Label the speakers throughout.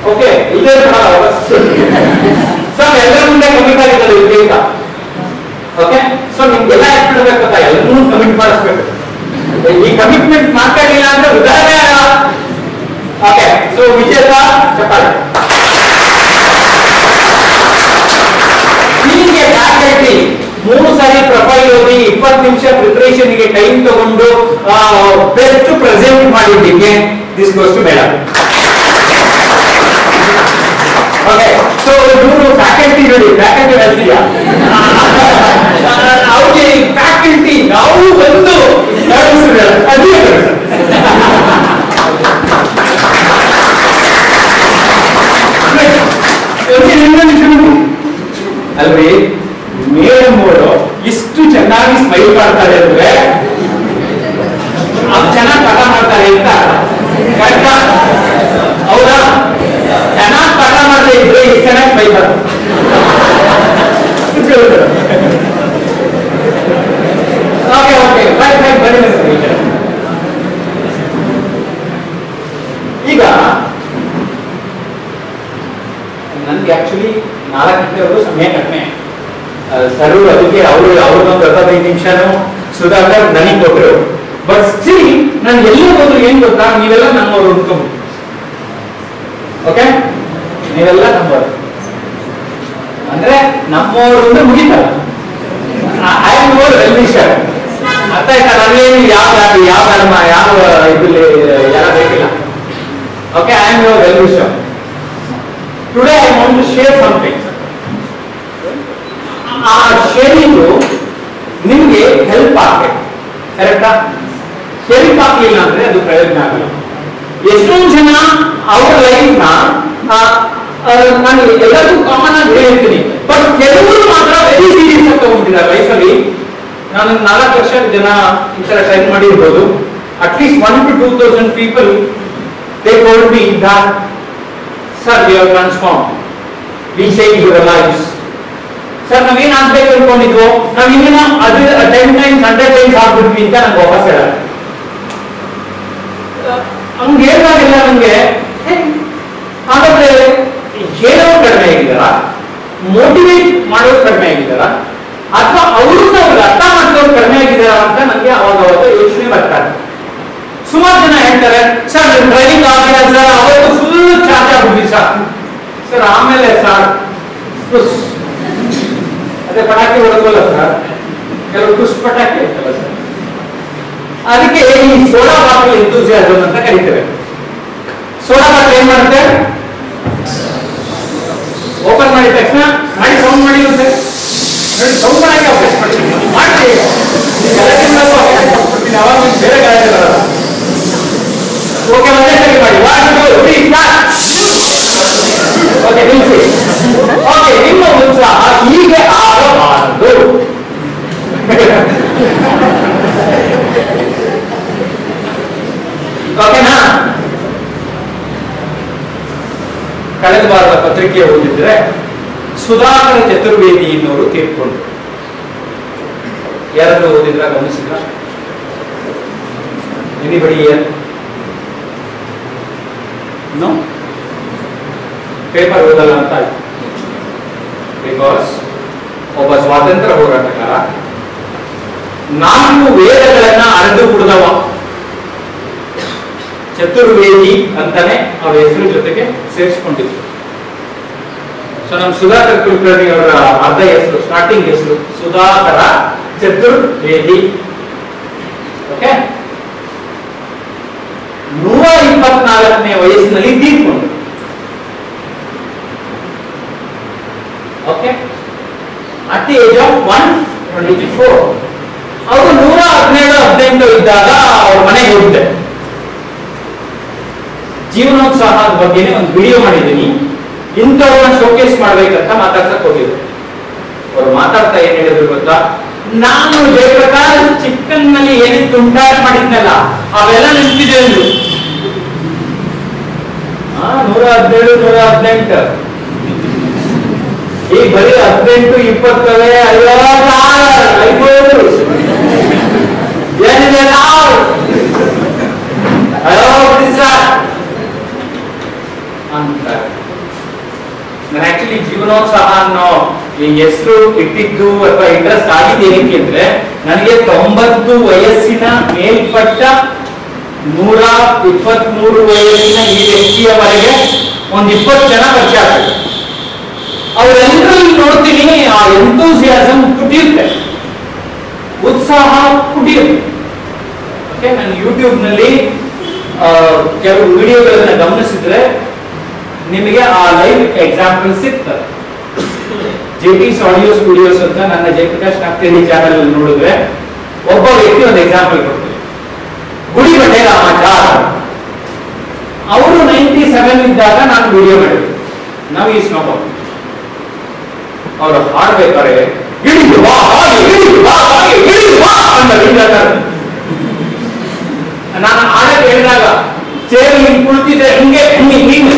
Speaker 1: Okay ಇದೇ so ಎಲ್ಲರ ಮುಂದೆ ಕಮಿಟ್ ಆಗಿದ್ದಾರೆ ಈಗ ಓಕೆ ಸೊ ನಿಮ್ಗೆಲ್ಲ ಎಷ್ಟು ಬಿಡ್ಬೇಕು ಗೊತ್ತಾ ಎಲ್ಲರೂ ಕಮಿಟ್ ಮಾಡಿಸ್ಬೇಕು ಈ ಕಮಿಟ್ಮೆಂಟ್ ಮಾತಾಡಲಿಲ್ಲ ಅಂದ್ರೆ ಉದಾಹರಣೆ ಓಕೆ ಸೊ ವಿಜೇತ ಚಪ್ಪಾಳೆ ಹೀಗೆ ಫ್ಯಾಕಲ್ಟಿ ಮೂರು ಸಾರಿ ಪ್ರೊಫೈಲ್ ಓದಿ ಇಪ್ಪತ್ತು ನಿಮಿಷ ಪ್ರಿಪರೇಷನ್ ಗೆ ಟೈಮ್ ತಗೊಂಡು ಬೆಸ್ಟ್ ಪ್ರೆಸೆಂಟ್ ಮಾಡಿದ್ದಕ್ಕೆ this goes to madam okay so ಇವರು ಫ್ಯಾಕಲ್ಟಿ ನೋಡಿ ಫ್ಯಾಕಲ್ಟಿ ಹೇಳ್ತೀಯಾ ಅವ್ರಿಗೆ ಫ್ಯಾಕಲ್ಟಿ ನಾವು ಬಂದು ನಡೆಸಿದ್ರೆ ಅದೇ ಅಲ್ರಿ ಮೇಡಮ್ ಅವರು ಇಷ್ಟು ಚೆನ್ನಾಗಿ ಸ್ಮೈಲ್ ಮಾಡ್ತಾರೆ ಅಂದ್ರೆ ಅವ್ರು ಚೆನ್ನಾಗಿ ಪಾಠ ಮಾಡ್ತಾರೆ ಅಂತ ಕರೆಕ್ಟಾ ಹೌದಾ ಚೆನ್ನಾಗಿ ಪಾಠ ಮಾಡದೆ ಇದ್ರೆ ಇಷ್ಟು ಚೆನ್ನಾಗಿ ಸ್ಮೈಲ್ ಮಾಡ್ತಾರೆ ಓಕೆ ಓಕೆ ಬೈ ಬೈ ಬನ್ನಿ ಬನ್ನಿ ಈ ಕಡೆ. ಈಗ ನನ್ಗೆ ಆಕ್ಚುಲಿ ನಾಲ್ಕು ಗಂಟೆವರೆಗೂ ಸಮಯ ಕಡಿಮೆ ಸರ್ ಅದಕ್ಕೆ ಅವರು ಅವ್ರದ್ದೊಂದು ಹದಿನೈದು ನಿಮಿಷನೂ ಸುಧಾಕರ್ ನನಗೆ ಕೊಟ್ಟರು ಬಟ್ ಸ್ಟಿಲ್ ನಾನು ಎಲ್ಲೇ ಹೋದ್ರು ಏನ್ ಗೊತ್ತಾ ನೀವೆಲ್ಲ ನಮ್ಮವರು ಅನ್ಕೊಂಡು ಓಕೆ ನೀವೆಲ್ಲ ನಮ್ಮವರು ಅಂದ್ರೆ ನಮ್ಮವರು ಅಂದ್ರೆ ಮುಗಿತಲ್ಲ I am your well wisher ಅರ್ಥ ಆಯ್ತಾ ನನಗೇನು ಯಾವ ಜಾತಿ ಯಾವ ಧರ್ಮ ಯಾವ ಇದ್ರಲ್ಲಿ ಯಾರ ಬೇಕಿಲ್ಲ okay I am your well wisher today I want to share something ಆ ಶೇರಿಂಗು ನಿಮ್ಗೆ ಹೆಲ್ಪ್ ಆಗಬೇಕು ಕರೆಕ್ಟಾ ಹೆಲ್ಪ್ ಆಗ್ಲಿಲ್ಲ ಅಂದ್ರೆ ಅದು ಪ್ರಯೋಜನ ಆಗಲ್ಲ ಎಷ್ಟೊಂದು ಜನ ಅವ್ರ ಲೈಫ್ ನ ನಾನು ಎಲ್ಲರಿಗೂ ಕಾಮನ್ ಆಗಿ ಹೇಳ್ತೀನಿ ಬಟ್ ಕೆಲವರು ಮಾತ್ರ ವೆರಿ ಸೀರಿಯಸ್ ಆಗಿ ತಗೊಂಡಿದ್ದಾರೆ ಲೈಫಲ್ಲಿ ನಾನು ನಾಲ್ಕು ಲಕ್ಷ ಜನ ಈ ತರ ಟ್ರೈ ಮಾಡಿರ್ಬೋದು at least one two two thousand people they told me that sir we are transform we change your lifes sir ನಾವೇನ್ ಆಗ್ಬೇಕು ಅನ್ಕೊಂಡಿದ್ವು ನಾವ್ ಇನ್ನೇನೋ ಅದು ಟೆನ್ ಟೈಮ್ಸ್ ಹಂಡ್ರೆಡ್ ಟೈಮ್ಸ್ ಆಗ್ಬಿಟ್ವಿ ಅಂತ ನಂಗೆ ವಾಪಸ್ ಹೇಳ ಹಂಗೆ ಹೇಳಿದಾಗೆಲ್ಲ ನಂಗೆ ಹೇ, ಹಾಗಾದ್ರೆ ಹೇಳೋರು ಕಡಿಮೆ ಆಗಿದಾರ ಮೋಟಿವೇಟ್ ಮಾಡೋರು ಕಡಿಮೆ ಆಗಿದಾರ ಅಥವಾ ಅವ್ರನ್ನ ಅವ್ರಿಗೆ ಅರ್ಥ ಮಾಡ್ಕೊಳ್ಳೋರು ಕಡಿಮೆ ಆಗಿದಾರ ಅಂತ ನನಗೆ ಅವಾಗ ಅವಾಗ ಯೋಚನೆ ಬರ್ತಾರೆ ಸುಮಾರು ಜನ ಹೇಳ್ತಾರೆ ಸರ್ ಡ್ರೈವಿಂಗ್ ಆಗಿಲ್ಲ ಸರ್ ಅವತ್ತು ಫುಲ್ ಚಾರ್ಜ್ ಆಗ್ಬಿಟ್ಟಿ ಸರ್ ಸರ್ ಆಮೇಲೆ ಸರ್ ಟುಸ್ ಅದೇ ಪಟಾಕಿ ಹೊಡೆದಲ್ಲ ಸರ್ ಕೆಲವು ಟುಸ್ ಪಟಾಕಿ ಇರ್ತಲ್ಲ ಸರ್ ಅದಕ್ಕೆ ಈ ಸೋಡಾ ಬಾಟಲ್ ಎಂತೂಸಿಯಾಸಮ್ ಅಂತ ಕರಿತೇವೆ ಸೋಡಾ ಬಾಟಲ್ ಏನ್ ಮಾಡುತ್ತೆ ಓಪನ್ ಮಾಡಿದ ತಕ್ಷಣ ಮಾಡಿ ಸೌಂಡ್ ಮಾಡಿ ಸರ್ ನೋಡಿ ಸೌಂಡ್ ಮಾಡಕ್ಕೆ ಅವಕಾಶ ಮಾಡ್ತೀನಿ ಮಾಡಿ ಗಲಾಟೆ ಮಾಡಕ್ಕೂ ಅವಕಾಶ ಕೊಡ್ತೀನಿ ಅವಾಗ ನಿಮ್ಗೆ ಬೇರೆ ಗಲಾಟೆ ಬರಲ್ಲ ಓಕೆ ಒಂದೇ ಸರಿ ಮಾಡಿ one two three start okay ನಿಲ್ಲಿಸಿ ಓಕೆ ನಿಮ್ಮ ಉತ್ಸಾಹ ಹೀಗೆ ಆಗಬಾರದು ಓಕೆನಾ ಕಳೆದ ವಾರದ ಪತ್ರಿಕೆ ಓದಿದ್ರೆ ಸುಧಾಕರ ಚತುರ್ವೇದಿ ಎನ್ನುವರು ತೀರ್ಕೊಂಡ್ರು ಯಾರಾದ್ರೂ ಓದಿದ್ರ ಗಮನಿಸಿದ್ರ ಎನಿಬಡಿ ನೋ ಪೇಪರ್ ಓದಲ್ಲ ಅಂತ ಆಯ್ತು ಬಿಕಾಸ್ ಒಬ್ಬ ಸ್ವಾತಂತ್ರ್ಯ ಹೋರಾಟಗಾರ ನಾಲ್ಕು ವೇದಗಳನ್ನ ಅರೆದು ಕುಡಿದವ ಚತುರ್ವೇದಿ ಅಂತಾನೆ ಅವ್ರ ಹೆಸರು ಜೊತೆಗೆ ಸೇರಿಸ್ಕೊಂಡಿದ್ರು ಸೊ ನಮ್ಮ ಸುಧಾಕರ್ ಕುಲಕರ್ಣಿ ಅವರ ಅರ್ಧ ಹೆಸರು ಸ್ಟಾರ್ಟಿಂಗ್ ಹೆಸರು ಸುಧಾಕರ ಚತುರ್ವೇದಿ ಓಕೆ ನೂರ ಇಪ್ಪತ್ನಾಲ್ಕನೇ ವಯಸ್ಸಿನಲ್ಲಿ ತೀರ್ಕೊಂಡ್ರು okay at the age of one twenty four ಅವರು ನೂರ ಹದಿನೇಳು ಹದಿನೆಂಟು ಇದ್ದಾಗ ಅವ್ರ ಮನೆಗೆ ಹೋಗಿದ್ದೆ ಜೀವನೋತ್ಸಾಹದ ಬಗ್ಗೆನೇ ಒಂದು ವಿಡಿಯೋ ಮಾಡಿದ್ದೀನಿ ಇಂಥವ್ರನ್ನ ಶೋಕೇಸ್ ಮಾಡ್ಬೇಕಂತ ಮಾತಾಡ್ಸಕ್ ಹೋಗಿದ್ರು ಅವ್ರು ಮಾತಾಡ್ತಾ ಏನ್ ಹೇಳಿದ್ರು ಗೊತ್ತಾ ನಾನು ಜಯಪ್ರಕಾಶ್ ಚಿಕ್ಕನ್ನಲ್ಲಿ ಏನೇನ್ ತುಂಟಾಟ ಮಾಡಿದ್ನಲ್ಲ ಅವೆಲ್ಲ ನೆನಪಿದೆ ಅಂದ್ರು ಹಾ ನೂರ ಹದಿನೇಳು ನೂರ ಹದಿನೆಂಟು ಈಗ ಬರೀ ಹದಿನೆಂಟು ಇಪ್ಪತ್ತವೆ ಅಯ್ಯೋ ಸಾರ್, ಐನೂರು ಏನಿದೆ ನಾವು ಅಯ್ಯೋ ಬಿಡಿ ಸಾರ್ ಅಂತಾರೆ ಸಹ ಈ ಹೆಸರು ಇಟ್ಟಿದ್ದು ಅಥವಾ ಇಂಟ್ರೆಸ್ಟ್ ಆಗಿದ್ದು ಏನಕ್ಕೆ ಅಂದ್ರೆ ನನಗೆ ತೊಂಬತ್ತು ವಯಸ್ಸಿನ ಮೇಲ್ಪಟ್ಟ ನೂರ ಇಪ್ಪತ್ಮೂರು ವಯಸ್ಸಿನ ಈ ವ್ಯಕ್ತಿಯವರೆಗೆ ಒಂದ್ ಇಪ್ಪತ್ತು ಜನ ಪರಿಚಯ ಆಗ್ತದೆ ಅವರೆಲ್ಲರಲ್ಲಿ ನೋಡ್ತೀನಿ ಆ ಎಂತೂಸಿಯಾಸಮ್ ಪುಟಿಯುತ್ತೆ ಉತ್ಸಾಹ ಪುಟಿಯುತ್ತೆ ಓಕೆ ನಾನು ಯೂಟ್ಯೂಬ್ ನಲ್ಲಿ ಆ, ಕೆಲವು ವಿಡಿಯೋಗಳನ್ನ ಗಮನಿಸಿದ್ರೆ ನಿಮಗೆ ಆ ಲೈವ್ ಎಕ್ಸಾಂಪಲ್ ಸಿಗ್ತದೆ ಜೆ ಟಿ ಆಡಿಯೋ ಸ್ಟುಡಿಯೋಸ್ ಅಂತ ನನ್ನ ಜಯಪ್ರಕಾಶ್ ನಾಗ್ತೇರಿ ಚಾನಲ್ ಅಲ್ಲಿ ನೋಡಿದ್ರೆ ಒಬ್ಬ ವ್ಯಕ್ತಿ ಒಂದು ಎಕ್ಸಾಂಪಲ್ ಕೊಡ್ತಾರೆ ಗುಡಿ ಬಂಡೆ ರಾಮಾಚಾರ್ ಅವರು ನೈಂಟಿ ಸೆವೆನ್ ಇದ್ದಾಗ ನಾನು ವಿಡಿಯೋ ಮಾಡಿದ್ದೆ ನಾವು ಈ ಸ್ನೋಬ ಅವರು ಹಾಡ್ಬೇಕಾದ್ರೆ ಇಳಿದು ಬಾ ಹಾಗೆ ಇಳಿದು ಬಾ ಹಾಗೆ ಇಳಿದು ಬಾ ಅಂತ ಹಿಂಗಾಗ್ತಾರೆ. ನಾನು ಹಾಡಕ್ಕೆ ಹೇಳಿದಾಗ ಚೇರ್ ಹಿಂಗ್ ಕುಳಿತಿದ್ದೆ ಹಿಂಗೆ ಹಿಂಗೆ ಹಿಂಗೆ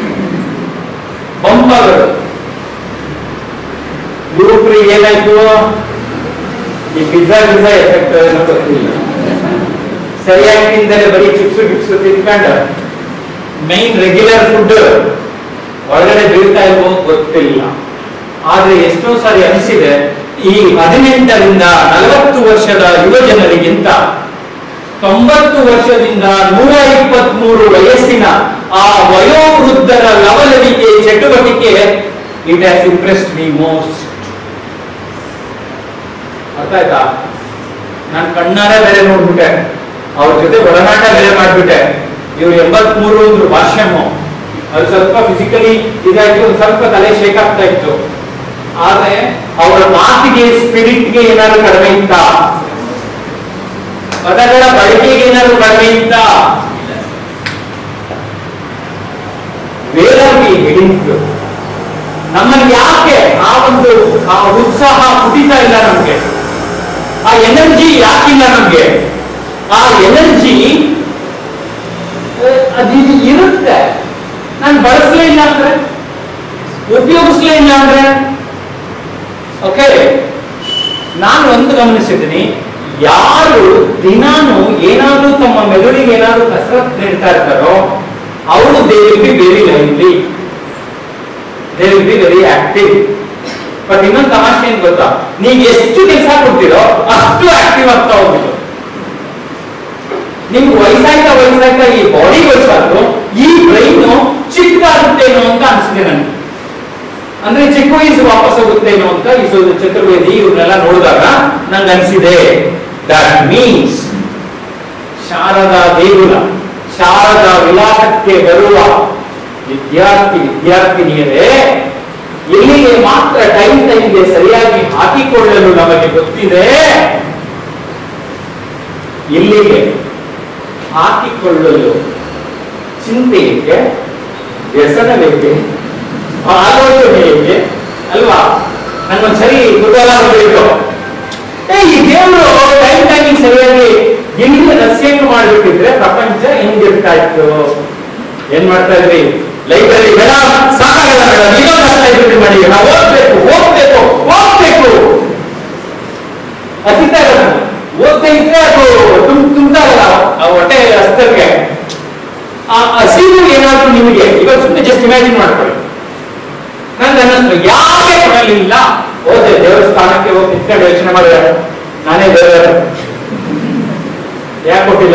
Speaker 1: ಬಂಪಾಗಳು ಯುವಕರಿಗೆ ಏನಾಯ್ತು ಈ ಪಿಜ್ಜಾ ಪಿಜ್ಜಾ ಎಫೆಕ್ಟ್ ಏನೋ ಗೊತ್ತಿಲ್ಲ ಸರಿಯಾಗಿ ತಿಂದರೆ ಬರೀ ಚಿಪ್ಸ್ ಗಿಪ್ಸ್ ತಿನ್ಕೊಂಡು ಮೈನ್ ರೆಗ್ಯುಲರ್ ಫುಡ್ ಒಳಗಡೆ ಬೀಳ್ತಾ ಇಲ್ವೋ ಗೊತ್ತಿಲ್ಲ ಆದ್ರೆ ಎಷ್ಟೋ ಸಾರಿ ಅನಿಸಿದೆ ಈ ಹದಿನೆಂಟರಿಂದ ನಲವತ್ತು ವರ್ಷದ ಯುವ ಜನರಿಗಿಂತ ತೊಂಬತ್ತು ವರ್ಷದಿಂದ ನೂರ ಇಪ್ಪತ್ಮೂರು ವಯಸ್ಸಿನ ಆ ವಯೋವೃದ್ಧರ ಲವಲವಿಕೆ ಚಟುವಟಿಕೆ it has impressed me most ಅರ್ಥ ಆಯ್ತಾ ನಾನು ಕಣ್ಣಾರೆ ಬೇರೆ ನೋಡ್ಬಿಟ್ಟೆ ಅವ್ರ ಜೊತೆ ಒಡನಾಟ ಬೇರೆ ಮಾಡ್ಬಿಟ್ಟೆ ಇವ್ರು ಎಂಬತ್ಮೂರು ಒಂದು ಭಾಷ್ಯಮು ಅದು ಸ್ವಲ್ಪ ಫಿಸಿಕಲಿ ಇದಾಯ್ತು ಒಂದ್ ಸ್ವಲ್ಪ ತಲೆ ಶೇಕ್ ಆಗ್ತಾ ಇತ್ತು ಆದ್ರೆ ಅವರ ಮಾತಿಗೆ ಸ್ಪಿರಿಟ್ಗೆ ಏನಾದ್ರು ಕಡಿಮೆ ಇತ್ತ ಪದಗಳ ಬಳಕೆಗೆ ಏನಾದ್ರು ಕಡಿಮೆ ಇತ್ತ ವೇದಾಗಿ ಹಿಡಿತು ನಮ್ಮಲ್ಲಿ ಯಾಕೆ ಆ ಒಂದು ಆ ಉತ್ಸಾಹ ಪುಟಿತಾ ಇಲ್ಲ ನಮ್ಗೆ ಆ ಎನರ್ಜಿ ಯಾಕಿಲ್ಲ ನಮ್ಗೆ ಆ ಎನರ್ಜಿ ಅದು ಇದು ಇರುತ್ತೆ ನಾನು ಬಳಸಲೇ ಇಲ್ಲ ಅಂದ್ರೆ ಉಪಯೋಗಿಸ್ಲೇ ಇಲ್ಲ ಅಂದ್ರೆ ಓಕೆ ನಾನು ಒಂದು ಗಮನಿಸಿದ್ದೀನಿ ಯಾರು ದಿನಾನು ಏನಾದ್ರೂ ತಮ್ಮ ಮೆದುಳಿಗೆ ಏನಾದ್ರೂ ಕಸರತ್ ನೀಡ್ತಾ ಇರ್ತಾರೋ ಅವರು they will be very lively they will be very active but ಇನ್ನೊಂದು ತಮಾಷೆ ಏನ್ ಗೊತ್ತಾ ನೀವು ಎಷ್ಟು ಕೆಲಸ ಕೊಡ್ತೀರೋ ಅಷ್ಟು ಆಕ್ಟಿವ್ ಆಗ್ತಾ ಹೋಗ್ಬೇಕು ನಿಮ್ಗೆ ವಯಸ್ಸಾಯ್ತಾ ವಯಸ್ಸಾಯ್ತಾ ಈ ಬಾಡಿ ವಯಸ್ಸಾದ್ರು ಈ ಬ್ರೈನ್ ಚಿಕ್ಕದಾಗುತ್ತೇನೋ ಅಂತ ಅನಿಸಿದೆ ನನಗೆ ಅಂದ್ರೆ ಚಿಕ್ಕ ವಯಸ್ಸು ವಾಪಸ್ ಹೋಗುತ್ತೇನೋ ಅಂತ ಈ ಸು- ಚತುರ್ವೇದಿ ಇವ್ರನ್ನೆಲ್ಲ ನೋಡಿದಾಗ ನಂಗೆ ಅನಿಸಿದೆ ದಟ್ ಮೀನ್ಸ್ ಶಾರದಾ ದೇಗುಲ ಶಾರದಾ ವಿಲಾಸಕ್ಕೆ ಬರುವ ವಿದ್ಯಾರ್ಥಿ ವಿದ್ಯಾರ್ಥಿನಿಯರೇ ಇಲ್ಲಿಗೆ ಮಾತ್ರ ಟೈಮ್ ಟೈಮ್ಗೆ ಸರಿಯಾಗಿ ಹಾಕಿಕೊಳ್ಳಲು ನಮಗೆ ಗೊತ್ತಿದೆ ಇಲ್ಲಿಗೆ ಹಾಕಿಕೊಳ್ಳಲು ಚಿಂತೆ ಏಕೆ ವ್ಯಸನವೇಕೆ ಆಲೋಚನೆ ಏಕೆ ಅಲ್ವಾ ನಂಗೊಂದ್ಸರಿ ಕುತೂಹಲ ಬಂದಿತ್ತು ಏ ಈ ದೇವರು ಟೈಮ್ ಟೈಮಿಂಗ್ ಸರಿಯಾಗಿ ಎಲ್ಲಿಂದ ರಸ್ಯನ್ನು ಮಾಡ್ಬಿಟ್ಟಿದ್ರೆ ಪ್ರಪಂಚ ಹೆಂಗಿರ್ತಾ ಇತ್ತು ಏನ್ ಮಾಡ್ತಾ ಇದ್ರಿ ಲೈಬ್ರರಿ ಬೇಡ ಸಾಕಾಗಲ್ಲ ಬೇಡ ಇನ್ನೊಂದು ಅರ್ಥ ಲೈಬ್ರರಿ ಮಾಡಿ ನಾವು ಓದ್ಬೇಕು ಓದ್ಬೇಕು ಓದ್ಬೇಕು ಅತಿತಾ ಇರೋದು ಓದ್ತಾ ಇದ್ರೆ ಅದು ತುಮ್ ತುಂಬ್ತಾ ಇರಲ್ಲ ಆ ಹೊಟ್ಟೆ ಹಸ್ತಕ್ಕೆ ಆ ಹಸಿವು ಏನಾದ್ರೂ ನಿಮಗೆ ಇವಾಗ ಸುಮ್ಮನೆ ಜಸ್ಟ್ ಇಮ್ಯಾಜಿನ್ ಮಾಡ್ಕೊಳ್ಳಿ ನಂಗೆ ಅನ್ನಿಸ್ತು ಯಾಕೆ ಕೊಡಲಿಲ್ಲ ಹೋದೆ ದೇವಸ್ಥಾನಕ್ಕೆ ಹೋಗಿ ನಿಂತ್ಕೊಂಡು ಯೋಚನೆ ಮಾಡಿದೆ ನಾನೇ ದೇವರ ಯಾಕೆ ಕೊಟ್ಟಿಲ್ಲ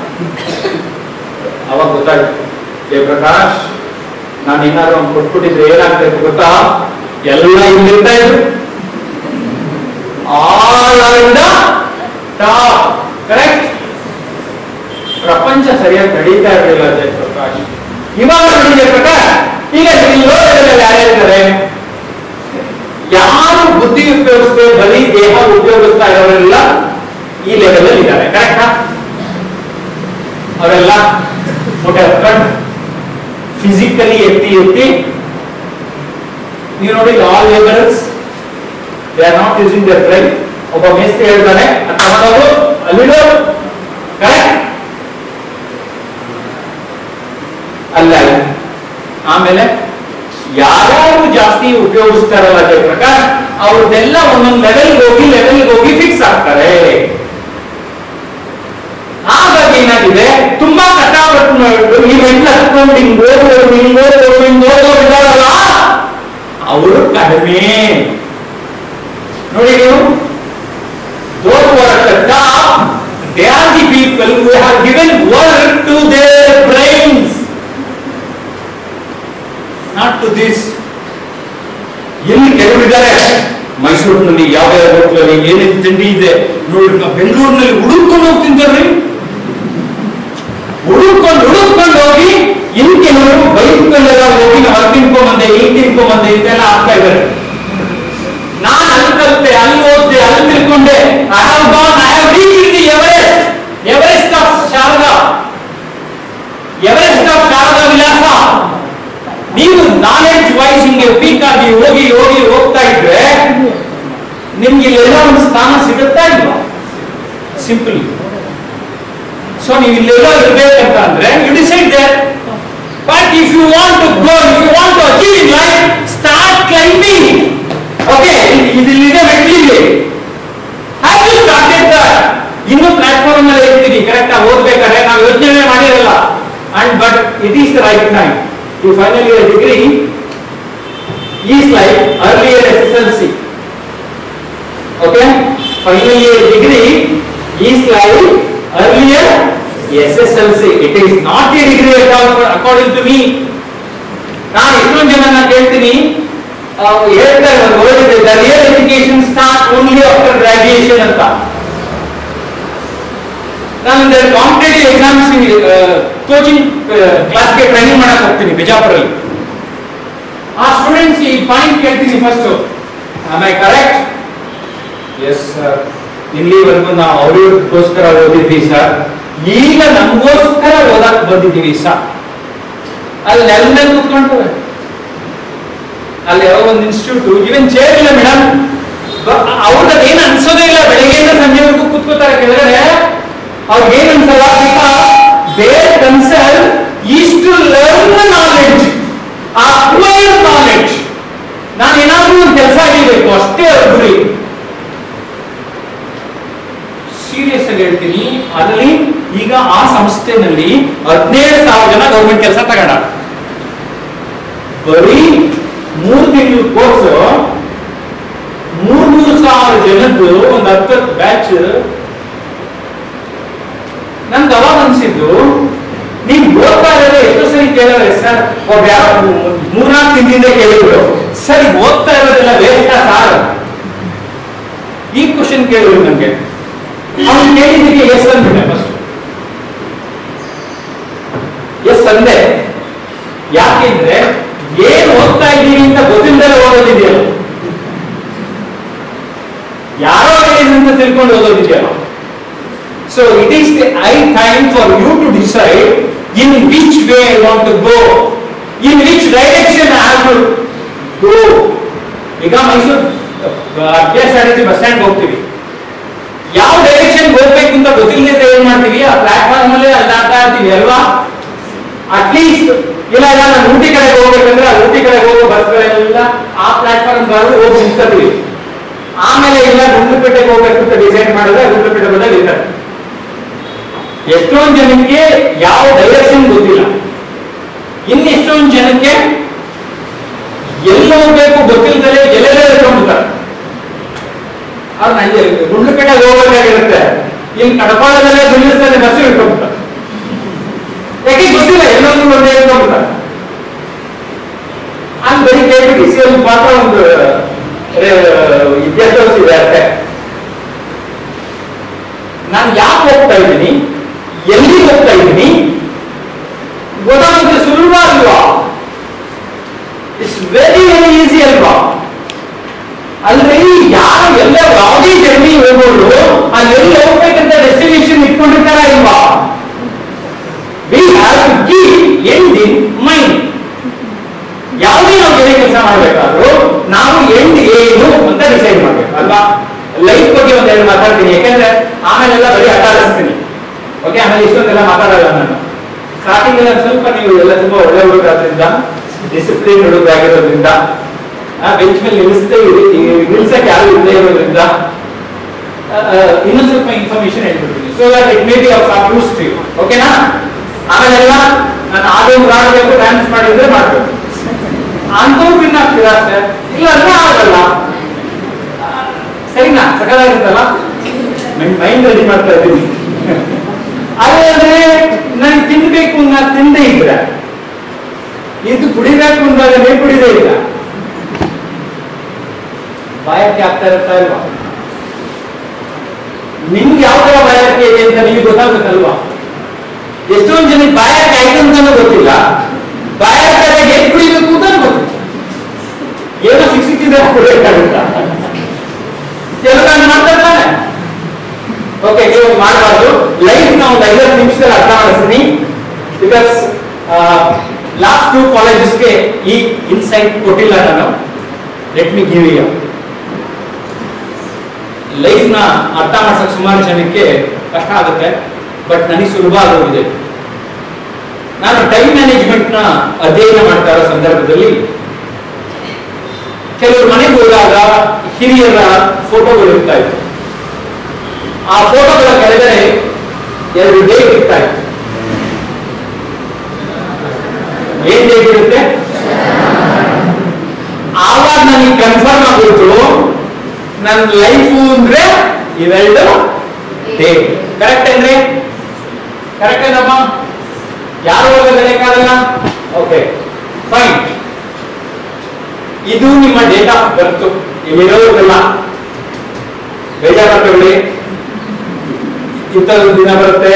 Speaker 1: ಅವಾಗ ಗೊತ್ತಾಯ್ತು ಜಯಪ್ರಕಾಶ್ ನಾನು ಏನಾದ್ರು ಅವ್ನು ಕೊಟ್ಬಿಟ್ಟಿದ್ರೆ ಏನಾಗ್ತೈತೆ ಗೊತ್ತಾ ಎಲ್ಲ ಇಲ್ಲಿರ್ತಾ ಇದ್ರು ಆಳಂದ ಟಾಪ್ ಕರೆಕ್ಟ್ ಪ್ರಪಂಚ ಸರಿಯಾಗಿ ನಡೀತಾ ಇರಲಿಲ್ಲ ಜಯಪ್ರಕಾಶ್ ಇವಾಗ ನೋಡಿ ಜಯಪ್ರಕಾಶ್ ಈಗ ಈ ಲೋಕದಲ್ಲಿ ಯಾರ್ಯಾರಿದ್ದಾರೆ ಯಾರು ಬುದ್ಧಿ ಉಪಯೋಗಿಸ್ತೇ ಬರೀ ದೇಹ ಉಪಯೋಗಿಸ್ತಾ ಇರೋರೆಲ್ಲ ಈ ಲೆವೆಲ್ ಅಲ್ಲಿ ಇದ್ದಾರೆ ಕರೆಕ್ಟಾ ಅವರೆಲ್ಲ ಊಟ ಎತ್ಕೊಂಡು ಫಿಸಿಕಲಿ ಎತ್ತಿ ಎತ್ತಿ ನೀವು ನೋಡಿ all labours they are not using their brain ಒಬ್ಬ ಮೇಸ್ತ್ರಿ ಹೇಳ್ತಾನೆ ಅದ್ ತಗೊಂಡೋಗು ಅಲ್ಲಿಡು ಕರೆಕ್ಟ್ ಅಲ್ಲ ಅಲ್ಲ ಆಮೇಲೆ ಯಾರ್ಯಾರು ಜಾಸ್ತಿ ಉಪಯೋಗಿಸ್ತಾರಲ್ಲ ಜಯಪ್ರಕಾಶ್ ಅವ್ರದ್ದೆಲ್ಲ ಒಂದೊಂದು ಲೆವೆಲ್ ಹೋಗಿ ಲೆವೆಲ್ ಹೋಗಿ ಫಿಕ್ಸ್ ಆಗ್ತಾರೆ ಹಾಗಾಗಿ ಏನಾಗಿದೆ ತುಂಬಾ ಕಷ್ಟಪಟ್ಟು ಮಾಡ್ಬಿಟ್ಟು ಈ ಮೆಟ್ಲು ಹತ್ಕೊಂಡು ಹಿಂಗ್ ಹೋಗೋರು ಹಿಂಗ್ ಹೋಗೋರು ಹಿಂಗ್ ಹೋಗೋರು ಇದ್ದಾರಲ್ಲ ಅವರು ಬೆಂಗಳೂರಿನಲ್ಲಿ ಯಾವ ಯಾವ ಹೋಟ್ಲಲ್ಲಿ ಏನೇನು ತಿಂಡಿ ಇದೆ ನೋಡ್ರಿ ನಾವು ಬೆಂಗಳೂರಿನಲ್ಲಿ ಹುಡುಕೊಂಡು ಹೋಗಿ ತಿಂತಾರ್ರಿ ಹುಡುಕೊಂಡು ಹುಡುಕೊಂಡು ಹೋಗಿ ಇನ್ ಕೆಲವರು ಬೈಕ್ಗಳೆಲ್ಲ ಹೋಗಿ ನಾವು ಅಲ್ಲಿ ತಿನ್ಕೊಂಬಂದೆ ಇಲ್ಲಿ ತಿನ್ಕೊಂಬಂದೆ ಇದೆಲ್ಲ ಆಗ್ತಾ ಇದ್ದಾರೆ ನಾನು ಅಲ್ಲಿ ಕಲಿತೆ ಅಲ್ಲಿ ಓದ್ದೆ ಅಲ್ಲಿ ತಿಳ್ಕೊಂಡೆ I have gone I have reach the Everest Everest of Sharada Everest of Sharada Vilasa ನೀವು ನಾಲೆಡ್ಜ್ ವೈಸ್ ಹಿಂಗೆ ವೀಕ್ ಆಗಿ ಹೋಗಿ ಹೋಗಿ ಹೋಗ್ತಾ ಇದ್ರೆ ನಿಮ್ಗೆ ಇಲ್ಲೆಲ್ಲ ಒಂದು ಸ್ಥಾನ ಸಿಗುತ್ತಾ ಇಲ್ವಾ ಸಿಂಪಲ್ ಸೊ ನೀವು ಇಲ್ಲೆಲ್ಲ ಇರ್ಬೇಕಂತ ಅಂದ್ರೆ you decide there but if you want to grow if you want to achieve in life start climbing okay ಇದಿಲ್ಲಿದೆ ಮೆಟ್ಲಿಲ್ಲಿ ಹ್ಯಾವ್ ಯು ಸ್ಟಾರ್ಟೆಡ್ ದಟ್ ಇನ್ನು ಪ್ಲಾಟ್ಫಾರ್ಮ್ ಅಲ್ಲಿ ಇರ್ತೀರಿ ಕರೆಕ್ಟ್ ಆಗಿ ಓದ್ಬೇಕಾದ್ರೆ ನಾವು ಯೋಚನೆ ಮಾಡಿರಲ್ಲ and but it is the right time you final year degree is like earlier S S L C okay final year degree is like earlier SSLC. It is not a degree at all for- according to me. ನಾನು ಎಷ್ಟೊಂದು ಜನ ಕೇಳ್ತೀನಿ ಆ, ಹೇಳ್ತಾರೆ ಒಂದು ಓದಿದೆ the real education start only after graduation ಅಂತ ನಾನು ಕಾಂಪಿಟೇಟಿವ್ ಎಕ್ಸಾಮ್ಸ್ ಕೋಚಿಂಗ್ ಕ್ಲಾಸ್ಗೆ ಟ್ರೈನಿಂಗ್ ಮಾಡಕ್ ಹೋಗ್ತೀನಿ ಬಿಜಾಪುರಲ್ಲಿ ಆ ಸ್ಟೂಡೆಂಟ್ಸ್ ಈ ಪಾಯಿಂಟ್ ಕೇಳ್ತೀನಿ first am I correct yes sir ಇಲ್ಲಿವರೆಗೂ ನಾವು ಅವ್ರಿಗೋಸ್ಕರ ಓದಿದ್ವಿ ಸರ್ ಈಗ ನಮಗೋಸ್ಕರ ಓದಕ್ ಬಂದಿದ್ದೀವಿ ಸರ್ ಅಲ್ಲಿ ಎಲ್ಲ ಕೂತ್ಕೊಂಡು ಅಲ್ಲಿ ಯಾವ ಒಂದು ಇನ್ಸ್ಟಿಟ್ಯೂಟ್ ಇವನ್ ಚೇರ್ ಇಲ್ಲ ಮೇಡಮ್ ಅವ್ರಿಗೆ ಏನ್ ಅನ್ಸೋದೇ ಇಲ್ಲ ಬೆಳಗ್ಗೆಯಿಂದ ಸಂಜೆವರೆಗೂ ಕೂತ್ಕೋತಾರೆ ಕೆಳಗಡೆ ಅವ್ರಿಗೆ ಏನ್ ಅನ್ಸಲ್ಲ ಬೇರೆ concern is to learn knowledge acquire knowledge ನಾನು ಏನಾದ್ರೂ ಒಂದು ಕೆಲಸ ಆಗಿರ್ಬೇಕು ಅಷ್ಟೇ ಅವ್ರ ಗುರಿ ಸೀರಿಯಸ್ ಆಗಿ ಹೇಳ್ತೀನಿ ಅಲ್ಲಿ ಈಗ ಆ ಸಂಸ್ಥೆನಲ್ಲಿ ಹದಿನೇಳು ಸಾವಿರ ಜನ ಗೌರ್ಮೆಂಟ್ ಕೆಲಸ ತಗೊಂಡ ಬರೀ ಮೂರು ತಿಂಗಳು ಕೋರ್ಸ್ ಮೂರ್ ಮೂರು ಸಾವಿರ ಜನದ್ದು ಒಂದು ಹತ್ತು ಬ್ಯಾಚ್ ನನ್ಗೆ ಅವಾಗ ಅನ್ಸಿದ್ದು ನೀವು ಓದ್ತಾ ಇರೋದು ಎಷ್ಟು ಸರಿ ಕೇಳಿದ್ರೆ ಸರ್ ಒಬ್ಬ ಯಾರೋ ಮೂರ್ನಾಲ್ಕು ದಿನದಿಂದ ಕೇಳಿದ್ರು ಸರ್ ಈಗ ಓದ್ತಾ ಇರೋದೆಲ್ಲ ವೇಸ್ಟಾ ಸಾರ್ ಈ ಕ್ವಶನ್ ಕೇಳಿದ್ರು ನನ್ಗೆ ಅವ್ನು ಕೇಳಿದ್ದಕ್ಕೆ ಎಸ್ ಅಂದ್ಬಿಟ್ಟೆ ಫಸ್ಟ್ ಎಸ್ ಅಂದೆ ಯಾಕೆಂದ್ರೆ ಏನ್ ಓದ್ತಾ ಇದ್ದೀವಿ ಅಂತ ಗೊತ್ತಿಲ್ಲದೆ ಓದೋದಿದೆಯಲ್ಲ ಯಾರೋ ಹೇಳಿದ್ರು ಅಂತ ತಿಳ್ಕೊಂಡು ಓದೋದಿದೆಯಲ್ಲ so it is the I time for you to decide in which way I want to go in which direction I have to go ಈಗ Mysuru K S R T C bus stand ಹೋಗ್ತೀವಿ ಯಾವ direction ಹೋಗ್ಬೇಕು ಅಂತ ಗೊತ್ತಿಲ್ಲದೆ ಏನ್ ಮಾಡ್ತೀವಿ ಆ platform ಅಲ್ಲೇ ಅಲ್ಲಾಡ್ತಾ ಇರ್ತೀವಿ ಅಲ್ವಾ ಅಟ್ಲೀಸ್ಟ್ ಇಲ್ಲ ಇಲ್ಲ ನಾನು ಊಟಿ ಕಡೆಗೆ ಹೋಗ್ಬೇಕಂದ್ರೆ ಆ ಊಟಿ ಕಡೆಗೆ ಹೋಗೋ ಬಸ್ಗಳೆಲ್ಲ ಆ ಪ್ಲಾಟ್ಫಾರ್ಮ್ ಹೋಗಿ ನಿಂತ್ಕೊತೀವಿ ಆಮೇಲೆ ಇಲ್ಲ ಗುಂಡ್ಲುಪೇಟೆಗೆ ಹೋಗ್ಬೇಕು ಅಂತ ಡಿಸೈಡ್ ಮಾಡಿದ್ರೆ ಗುಂಡ್ಲುಪೇಟೆ ಬಂದಾಗ ಇರ್ತಾರೆ ಎಷ್ಟೊಂದು ಜನಕ್ಕೆ ಯಾವ ಡೈರೆಕ್ಷನ್ ಗೊತ್ತಿಲ್ಲ ಇನ್ನು ಎಷ್ಟೊಂದು ಜನಕ್ಕೆ ಎಲ್ಲಿ ಹೋಗ್ಬೇಕು ಗೊತ್ತಿಲ್ಲದೆ ಎಲ್ಲೆಲ್ಲ ಇಟ್ಕೊಂಡ್ಬಿಡ್ತಾರೆ ಅವ್ರು ನಂಗೆ ಗುಂಡ್ಲುಪೇಟೆಗೆ ಹೋಗ್ಬೇಕಾಗಿರುತ್ತೆ ಇಲ್ಲಿ ಕಡಪಾಳದಲ್ಲೇ ನಿಲ್ಲಿಸ್ತಾನೆ ಬಸ್ ಇಟ್ಕೊಂಡ್ಬಿಡ್ತಾರೆ ಯಾಕೆ ಗೊತ್ತಿಲ್ಲ ಎಲ್ಲೊಂದು ಒಂದೇ ಇಟ್ಕೊಂಡ್ಬಿಡ್ತಾರೆ ಅಲ್ಲಿ ಬರೀ ಕೆ ಪಿ ಟಿ ಸಿ ಅಲ್ಲಿ ಮಾತ್ರ ಒಂದು ವಿದ್ಯಾಭ್ಯಾಸ ಇದೆ ಅಷ್ಟೇ ನಾನು ಯಾಕೆ ಹೋಗ್ತಾ ಇದ್ದೀನಿ ಎಲ್ಲಿ ಹೋಗ್ತಾ ಇದ್ದೀನಿ ಗೊತ್ತಾಗುತ್ತೆ ಸುಲಭ ಅಲ್ವಾ ಇಟ್ಸ್ ವೆರಿ ವೆರಿ ಈಸಿ ಅಲ್ವಾ ಅಂದ್ರೆ ಯಾರು ಎಲ್ಲ ಯಾವುದೇ ಜರ್ನಿ ಹೋಗೋರು ಅಲ್ಲಿ ಎಲ್ಲಿ ಹೋಗ್ಬೇಕಂತ ಡೆಸ್ಟಿನೇಷನ್ ಇಟ್ಕೊಂಡಿರ್ತಾರ ಇಲ್ವಾ we have to keep end in mind ಯಾವುದೇ ನಾವು ಬೇರೆ ಕೆಲಸ ಮಾಡಬೇಕಾದ್ರೂ ನಾವು ಎಂಡ್ ಏನು ಅಂತ ಡಿಸೈಡ್ ಮಾಡ್ಬೇಕು ಅಲ್ವಾ ಲೈಫ್ ಬಗ್ಗೆ ಒಂದೆರಡು ಮಾತಾಡ್ತೀನಿ ಯಾಕಂದ್ರೆ ಆಮೇಲೆಲ್ಲ ಬರೀ ಅಡ್ಡ ಆಡಿಸ್ತೀನಿ ಓಕೆ ಆಮೇಲೆ ಇಷ್ಟೊಂದೆಲ್ಲ ಮಾತಾಡಲ್ಲ ನಾನು ಸ್ಟಾರ್ಟಿಂಗ್ ಎಲ್ಲ ಸ್ವಲ್ಪ ನೀವು ಎಲ್ಲ ತುಂಬಾ ಒಳ್ಳೆ ಹುಡುಗರಾದ್ರಿಂದ ಡಿಸಿಪ್ಲಿನ್ ಹುಡುಗರಾಗಿರೋದ್ರಿಂದ ಬೆಂಚ್ ಮೇಲೆ ನಿಲ್ಲಿಸದೆ ನಿಲ್ಸಕ್ಕೆ ಯಾರು ಇಲ್ಲದೆ ಇರೋದ್ರಿಂದ ಆ, ಆ, ಇನ್ನೊಂದು ಸ್ವಲ್ಪ ಇನ್ಫಾರ್ಮೇಶನ್ ಹೇಳ್ಬಿಡ್ತೀನಿ so that it may be of some use to you ಓಕೆನಾ ಆಮೇಲೆಲ್ಲ ನಾನು ಆಡೋದು ಆಡಬೇಕು ಡ್ಯಾನ್ಸ್ ಮಾಡಿದ್ರೆ ಮಾಡ್ಬೇಕು ಅಂತವ್ರು ವಿನ್ ಆಗ್ತೀರಾ ಅಷ್ಟೇ ಇಲ್ಲ ಅಂದ್ರೆ ಆಗಲ್ಲ ಆ, ಸರಿನಾ ಸಕಲಾಗಿರುತ್ತಲ್ಲ ಮೈಂಡ್ ರೆಡಿ ಮಾಡ್ತಾ ಇದ್ದೀನಿ ಅದೇ ನಾನು ತಿನ್ಬೇಕು ನಾನು ತಿಂದೇ ಇದ್ರೆ ಇದು ಕುಡಿಬೇಕು ಅಂದಾಗ ನೀವು ಕುಡಿದೇ ಇಲ್ಲ ಬಾಯಕ್ಕೆ ಆಗ್ತಾ ಇರುತ್ತಾ ಇಲ್ವಾ ನಿಮ್ಗೆ ಯಾವ ತರ ಬಾಯಕ್ಕೆ ಇದೆ ಅಂತ ನಿಮಗೆ ಗೊತ್ತಾಗುತ್ತಲ್ವಾ ಎಷ್ಟೊಂದು ಜನಕ್ಕೆ ಬಾಯಕ್ಕೆ ಆಯ್ತು ಅಂತಾನೂ ಗೊತ್ತಿಲ್ಲ ಬಾಯಕ್ಕೆ ಹೇಗೆ ಕುಡಿಬೇಕು ಅಂತಾನೂ ಗೊತ್ತಿಲ್ಲ ಏನೋ ಸಿಕ್ ಸಿಕ್ಕಿದ್ರೆ ಕುಡಿಯೋಕ್ಕಾಗುತ್ತಾ ಎಲ್ಲ ಮಾತಾಡ್ತಾನೆ ಓಕೆ ನೀವು ಮಾಡಬಾರ್ದು ಲೈಫ್ ನ ಒಂದು ಐವತ್ತು ನಿಮಿಷದಲ್ಲಿ ಅರ್ಥ ಮಾಡಿಸ್ತೀನಿ ಬಿಕಾಸ್ ಲಾಸ್ಟ್ ಟೂ ಕಾಲೇಜಸ್ಗೆ ಈ ಇನ್ಸೈಟ್ ಕೊಟ್ಟಿಲ್ಲ ನಾನು let me give you life ನ ಅರ್ಥ ಮಾಡ್ಸಕ್ ಸುಮಾರು ಜನಕ್ಕೆ ಕಷ್ಟ ಆಗುತ್ತೆ ಬಟ್ ನನಗೆ ಸುಲಭ ಆಗೋಗಿದೆ ನಾನು ಟೈಮ್ ಮ್ಯಾನೇಜ್ಮೆಂಟ್ ನ ಅಧ್ಯಯನ ಮಾಡ್ತಾ ಇರೋ ಸಂದರ್ಭದಲ್ಲಿ ಕೆಲವರು ಮನೆಗೆ ಹೋದಾಗ ಹಿರಿಯರ ಫೋಟೋಗಳು ಇರ್ತಾ ಇತ್ತು ಆ ಫೋಟೋಗಳ ಕೆಳಗಡೆ ಎರಡು ಡೇಟ್ ಇರ್ತಾ ಇತ್ತು ಏನ್ ಡೇಟ್ ಇರುತ್ತೆ ಆವಾಗ ನನಗೆ ಕನ್ಫರ್ಮ್ ಆಗೋಯ್ತು ನನ್ನ ಲೈಫು ಅಂದ್ರೆ ಇವೆರಡು ಡೇಟ್ ಕರೆಕ್ಟ್ ಅಂದ್ರೆ ಕರೆಕ್ಟ್ ಏನಮ್ಮ ಯಾರು ಹೋಗೋದಕ್ಕಾಗಲ್ಲ ಓಕೆ ಫೈನ್ ಇದು ನಿಮ್ಮ ಡೇಟ್ ಆಫ್ ಬರ್ತ್ ಇಲ್ಲಿರೋದಿಲ್ಲ ಬೇಜಾರಾಗಬೇಡಿ ಇಂಥದ್ದು ದಿನ ಬರುತ್ತೆ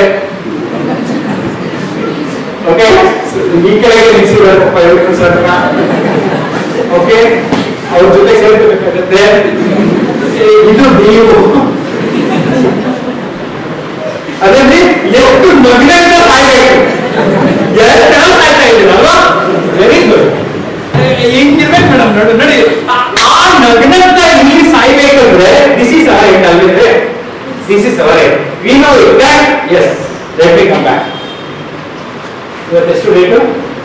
Speaker 1: ಓಕೆ ಈ ಕೆಳಗೆ ನಿಲ್ಸಿರಬೇಕಪ್ಪ ಎರಡು ಸರ್ನ ಓಕೆ ಅವ್ರ ಜೊತೆ ಸೇರ್ಕೋಬೇಕಾಗತ್ತೆ ಇದು ನೀವು ಅದೇ ಎಷ್ಟು ಮಗನಿಂದ ಸಾಯ್ಬೇಕು ಎರಡು ಜನ ಸಾಯ್ತಾ ಇದ್ದೀರಲ್ವಾ ವೆರಿ ಗುಡ್ ಹಿಂಗಿರ್ಬೇಕು ಮೇಡಮ್ ನೋಡಿ ನೋಡಿ ಆ- ಆ ನಗ್ನಂತ ಇಲ್ಲಿ ಸಾಯ್ಬೇಕಂದ್ರೆ ದಿಸ್ ಇಸ್ ಅವರ್ ಏಟ್ ಅಲ್ಲಿದ್ರೆ this is our eight we know exact yes let me come back ಇವತ್ತೆಷ್ಟು ಡೇಟು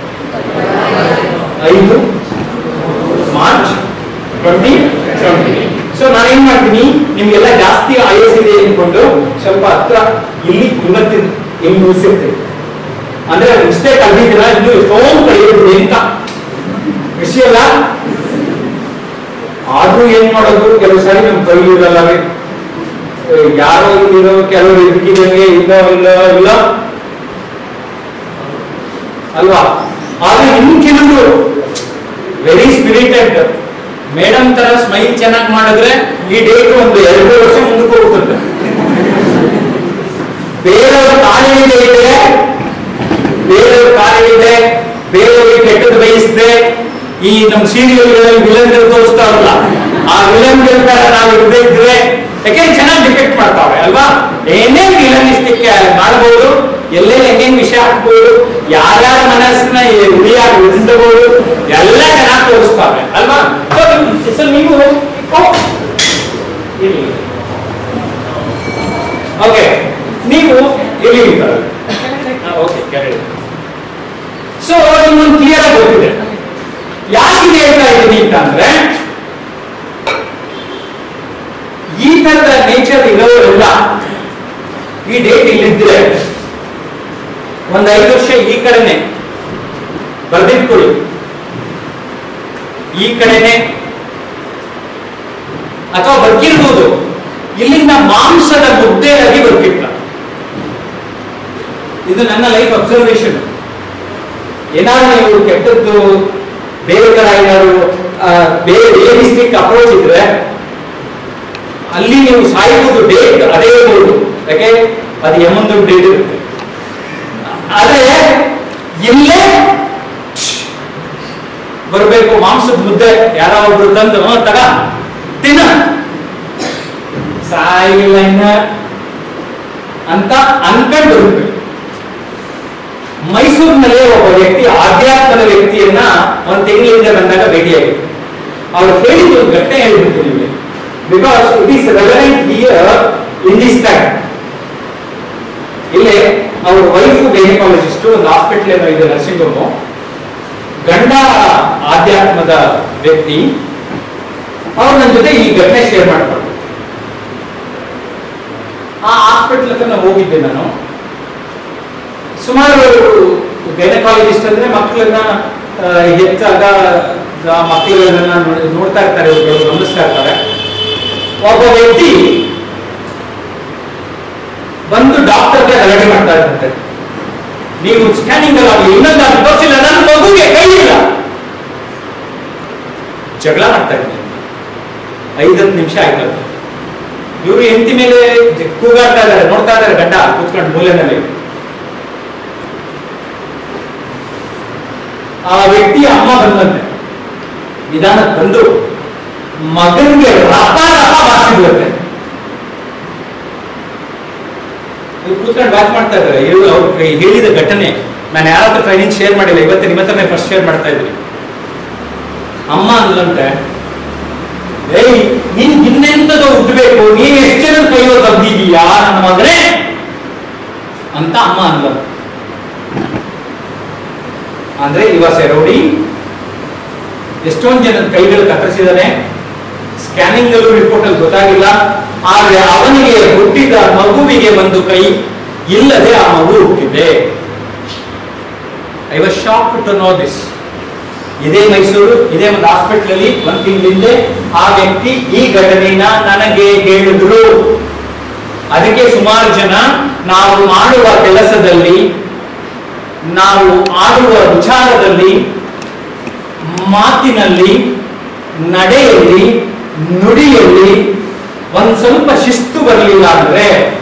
Speaker 1: ಐದು ಮಾರ್ಚ್ ಟ್ವೆಂಟಿ ಟ್ವೆಂಟಿ ಸೊ ನಾನು ಏನ್ ಮಾಡ್ತೀನಿ ನಿಮ್ಗೆಲ್ಲ ಜಾಸ್ತಿ ಆಯಸ್ಸಿದೆ ಅನ್ಕೊಂಡು ಸ್ವಲ್ಪ ಹತ್ರ ಇಲ್ಲಿ ಇವತ್ತಿನ ಇಲ್ಲಿ ಮುಗಿಸಿರ್ತೀನಿ ಅಂದ್ರೆ ಮಿಸ್ಟೇಕ್ ಆಗಿದ್ದೀರಾ ಇನ್ನು ಎಷ್ಟೊಂದು ಕಳೆಯುತ್ತೆ ಅಂತ ವಿಷಯ ಅಲ್ಲ ಆದ್ರೂ ಏನ್ ಮಾಡೋದು ಕೆಲವು ಸಾರಿ ನಮ್ ಕೈಲಿರಲ್ಲ ಯಾರೋ ಇಲ್ಲಿರೋ ಕೆಲವರು ಇದಕ್ಕಿದಂಗೆ ಇಲ್ಲ ಇಲ್ಲ ಇಲ್ಲ ಅಲ್ವಾ ಆದ್ರೆ ಇನ್ನು ಕೆಲವರು ವೆರಿ ಸ್ಪಿರಿಟೆಡ್ ಮೇಡಮ್ ತರ ಸ್ಮೈಲ್ ಚೆನ್ನಾಗಿ ಮಾಡಿದ್ರೆ ಈ ಡೇಟ್ ಒಂದು ಎರಡು ವರ್ಷ ಮುಂದಕ್ಕೆ ಹೋಗ್ತದೆ ಬೇರೆಯವ್ರ ಕಾಲಿಗೆ ಇದೆ ಬೇರೆಯವ್ರ ಕಾಲಿಗೆ ಬೇರೆಯವ್ರಿಗೆ ಕೆಟ್ಟದ್ದು ಬಯಸಿದೆ ಈ ನಮ್ಮ ಸೀರಿಯಲ್ಗಳಲ್ಲಿ ವಿಲನ್ ತೋರಿಸ್ತಾರಲ್ಲ ಆ ವಿಲನ್ ತರ ನಾವು ಇರದೇ ಇದ್ರೆ ಯಾಕೆಂದ್ರೆ ಚೆನ್ನಾಗಿ ಡಿಪೆಕ್ಟ್ ಮಾಡ್ತಾವೆ ಅಲ್ವಾ ಏನೇ ವಿಲನಿಸ್ಟಿಕ್ ಮಾಡ್ಬೋದು ಎಲ್ಲೇ ಹೆಂಗೆ ವಿಷಯ ಹಾಕ್ಬೋದು ಯಾರ್ಯಾರ ಮನಸ್ಸನ್ನ ಉಳಿಯಾಗಿ ಉಳಿಸಬಹುದು ಎಲ್ಲ ಚೆನ್ನಾಗಿ ತೋರಿಸ್ತಾವೆ ಅಲ್ವಾ ಸೊ ನೀವು ಓಕೆ ನೀವು ಇಲ್ಲಿ ಓಕೆ ಸೊ ನಿಮ್ಮೊಂದು ಕ್ಲಿಯರ್ ಆಗಿ ಗೊತ್ತಿದೆ ಯಾಕೆ ಹೇಳ್ತಾ ಇದ್ದೀನಿ ಅಂತಂದ್ರೆ ಈ ತರದ ನೇಚರ್ ಇರೋರೆಲ್ಲ ಈ ಡೇಟ್ ಇಲ್ಲಿದ್ರೆ ಒಂದ್ ಐದು ವರ್ಷ ಈ ಕಡೆನೆ ಬರ್ದಿಟ್ಕೊಳ್ಳಿ ಈ ಕಡೆನೆ ಅಥವಾ ಬದುಕಿರ್ಬೋದು ಇಲ್ಲಿಂದ ಮಾಂಸದ ಮುದ್ದೆಯಾಗಿ ಬದುಕಿರ್ತ ಇದು ನನ್ನ ಲೈಫ್ ಅಬ್ಸರ್ವೇಷನ್ ಏನಾದ್ರು ನೀವು ಕೆಟ್ಟದ್ದು ಬೇರೆ ತರ ಏನಾದ್ರು ಆ, ಬೇರೆ ರಿಯಲಿಸ್ಟಿಕ್ ಅಪ್ರೋಚ್ ಇದ್ರೆ ಅಲ್ಲಿ ನೀವು ಸಾಯುವುದು ಡೇಟ್ ಅದೇ ಇರ್ಬೋದು ಯಾಕೆ ಅದು ಎಮ್ಮೊಂದು ಡೇಟ್ ಇರುತ್ತೆ ಆದ್ರೆ ಇಲ್ಲೇ ಬರಬೇಕು ಮಾಂಸದ ಮುದ್ದೆ ಯಾರೋ ಒಬ್ರು ತಂದು "ಹ್ಮ್, ತಗ ತಿನ್ನ ಸಾಯಿಲ್ಲ ಇನ್ನ ಅಂತ ಅನ್ಕೊಂಡು ಬರುತ್ತೆ ಮೈಸೂರಿನಲ್ಲಿ ಒಬ್ಬ ವ್ಯಕ್ತಿ ಆಧ್ಯಾತ್ಮದ ವ್ಯಕ್ತಿಯನ್ನ ಒಂದು ತಿಂಗಳಿಂದ ಬಂದಾಗ ಭೇಟಿಯಾಗಿತ್ತು ಅವ್ರು ಹೇಳಿದ್ದು ಒಂದು ಘಟನೆ ಹೇಳ್ಬಿಟ್ಟು ನಿಮಗೆ because it is relevant here in this time ಇಲ್ಲೇ ಅವ್ರ ವೈಫ್ ಗೈನಕಾಲಜಿಸ್ಟ್ ಒಂದು ಹಾಸ್ಪಿಟಲ್ ಏನೋ ಇದೆ ನರ್ಸಿಂಗ್ ಹೋಮು ಗಂಡ ಆಧ್ಯಾತ್ಮದ ವ್ಯಕ್ತಿ ಅವ್ರು ನನ್ನ ಜೊತೆ ಈ ಘಟನೆ ಶೇರ್ ಮಾಡ್ತಾರೆ ಆ ಹಾಸ್ಪಿಟಲ್ ಹತ್ರ ನಾನು ಹೋಗಿದ್ದೆ ನಾನು ಸುಮಾರು ಗೈನಕಾಲಜಿಸ್ಟ್ ಅಂದ್ರೆ ಮಕ್ಕಳನ್ನ ಆ, ಹೆತ್ತಾಗ ಆ ಮಕ್ಕಳುಗಳನ್ನ ನೋಡಿ- ನೋಡ್ತಾ ಇರ್ತಾರೆ ಇವ್ರುಗಳು ಗಮನಿಸ್ತಾ ಇರ್ತಾರೆ ಒಬ್ಬ ವ್ಯಕ್ತಿ ಬಂದು ಡಾಕ್ಟರ್ಗೆ ಗಲಾಟೆ ಮಾಡ್ತಾ ಇರ್ತಾರೆ ನೀವು ಸ್ಕ್ಯಾನಿಂಗ್ ಅಲ್ಲಿ ಇನ್ನೊಂದು ಅದು ತೋರಿಸಿಲ್ಲ ನನ್ನ ಮಗುಗೆ ಕೈ ಇಲ್ಲ ಜಗಳ ಮಾಡ್ತಾ ಇದ್ದೀನಿ ಐದತ್ತು ನಿಮಿಷ ಆಯ್ತಂತೆ ಇವರು ಹೆಂಡತಿ ಮೇಲೆ ಜ- ಕೂಗಾಡ್ತಾ ಇದ್ದಾರೆ ನೋಡ್ತಾ ಇದ್ದಾರೆ ಗಂಡ ಕೂತ್ಕೊಂಡು ಮೂಲೆನಲ್ಲಿ ಆ ವ್ಯಕ್ತಿಯ ಅಮ್ಮ ಬಂದಂತೆ ನಿಧಾನಕ್ಕೆ ಬಂದು ಮಗನಿಗೆ ರಪ ರಪ ಬಾರಿಸಿದ್ರಂತೆ ಇವ್ರು ಕೂತ್ಕೊಂಡು ವಾಚ್ ಮಾಡ್ತಾ ಇದ್ದಾರೆ ಇವರು ಅವ್ರು ಕೈ- ಹೇಳಿದ ಘಟನೆ ನಾನು ಯಾರ ಹತ್ರ ಟ್ರೈನಿಂಗ್ ಶೇರ್ ಮಾಡಿಲ್ಲ ಇವತ್ತು ನಿಮ್ಮ ಹತ್ರನೇ ಫಸ್ಟ್ ಶೇರ್ ಮಾಡ್ತಾ ಇದ್ದೀನಿ ಅಮ್ಮ ಅಂದ್ಲಂತೆ ಏಯ್ ನೀನ್ ಇನ್ನೆಂತದೋ ಉದ್ಬೇಕು ನೀನ್ ಎಷ್ಟು ಜನ ಕೈಯೋ ತಗ್ದಿದೀಯಾ ನನ್ನ ಮಗನೇ ಅಂತ ಅಮ್ಮ ಅಂದ್ಲ ಅಂದ್ರೆ ಇವ ಸೆರೋಡಿ ಎಷ್ಟೊಂದು ಜನದ ಕೈಗಳು ಕತ್ತರಿಸಿದಾನೆ ಸ್ಕ್ಯಾನಿಂಗ್ ಅಲ್ಲೂ ರಿಪೋರ್ಟ್ ಅಲ್ಲಿ ಗೊತ್ತಾಗಿಲ್ಲ ಆದ್ರೆ ಅವನಿಗೆ ಹುಟ್ಟಿದ ಮಗುವಿಗೆ ಒಂದು ಕೈ ಇಲ್ಲದೆ ಆ ಮಗು ಹುಟ್ಟಿದೆ I was shock to know this ಇದೇ ಮೈಸೂರು ಇದೇ ಒಂದು ಹಾಸ್ಪಿಟಲ್ ಅಲ್ಲಿ ಒಂದ್ ತಿಂಗಳ ಹಿಂದೆ ಆ ವ್ಯಕ್ತಿ ಈ ಘಟನೆನ ನನಗೆ ಹೇಳಿದ್ರು ಅದಕ್ಕೆ ಸುಮಾರು ಜನ ನಾವು ಮಾಡುವ ಕೆಲಸದಲ್ಲಿ ನಾವು ಆಡುವ ವಿಚಾರದಲ್ಲಿ ಮಾತಿನಲ್ಲಿ ನಡೆಯಲ್ಲಿ ನುಡಿಯಲ್ಲಿ ಒಂದ್ ಸ್ವಲ್ಪ ಶಿಸ್ತು ಬರಲಿಲ್ಲ ಅಂದ್ರೆ